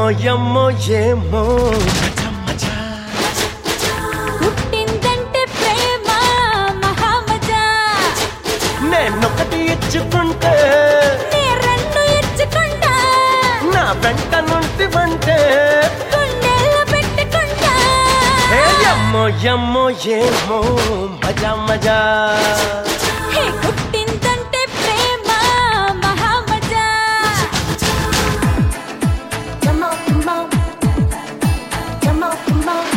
ఎమ్మో ఏమో మజా మజా పుట్టిందంటే ప్రేమ మహామజా నేనొకటి ఇచ్చుకుంటే నీ రెండు ఇచ్చుకుంటా నా వెంట నుండి వంటే గుండెల్లో పెట్టుకుంటా ఏ ఎమ్మో ఎమ్మో ఏమో మజా మజా హే పుట్టిందంటే ప్రేమ మహామజా Come on, come on. Come on, come on.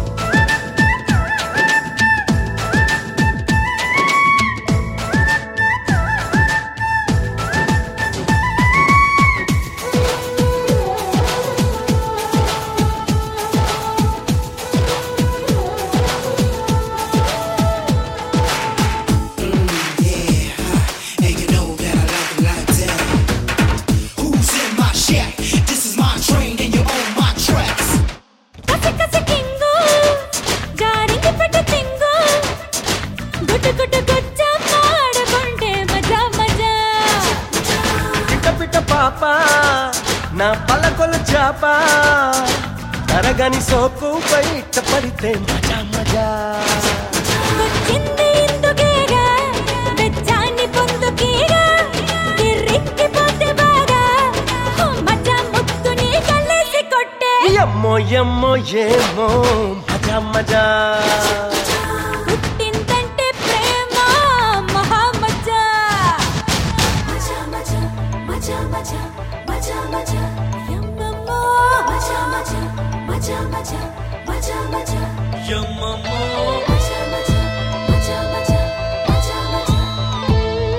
And you know that I like it like that. Who's in my shack? This is my train and you own my tracks. కసి కసి కింగు గారికి పెట్ట తింగు గుట్టు గుట్టు గుచ్చ పాడుకుంటే మజా మజా పిట పిట పాప నా పలకొల చాప తరగని సోకు బయట పడితే మజా మజా వచ్చింది ఇందుకేగా వెచ్చాన్ని పొందుకేగా కిర్రెక్కిపోతే బాగా ఓ మజా ముత్తుని కళ్ళేసి కొట్టే ఎమ్మో ఎమ్మో ఏమో మజా మజా పుట్టిందంటే ప్రేమ మహామజా Maja, maja, maja, maja, maja, maja. యమ్మమ్మో Maja, maja, maja, maja, maja, maja. ఎమ్మమ్మో Maja, maja, maja, maja, maja, maja.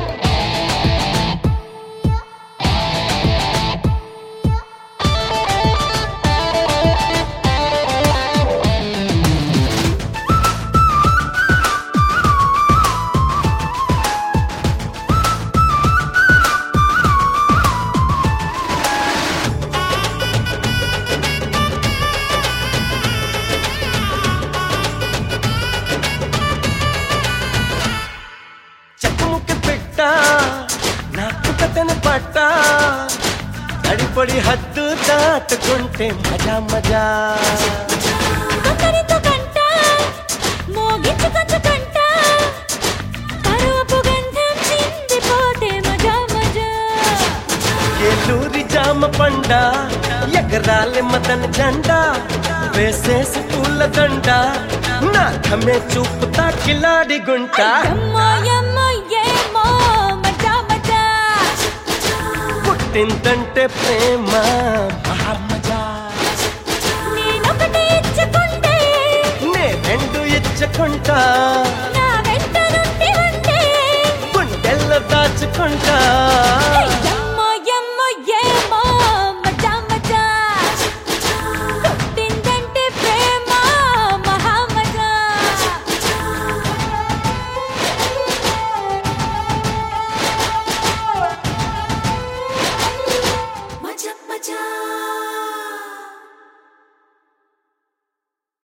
చెప్పుముక్కి పెట్ట నాకు కథను పట్ట తడిపడి హద్దు దాటుకుంటే మజా మజా కొందరితో కంట మోగించుకొంచుకంట పరువపు గంధం చిందిపోతే మజా మజా ఏలూరి జామ పండ ఎగరాలి మదన జెండా వేసేసి పూల దండ నాకమే చూపుతా కిలాడి గుంట యమ్మో యమ్మో ఏమో మజా మజా పుట్టిందంటే ప్రేమ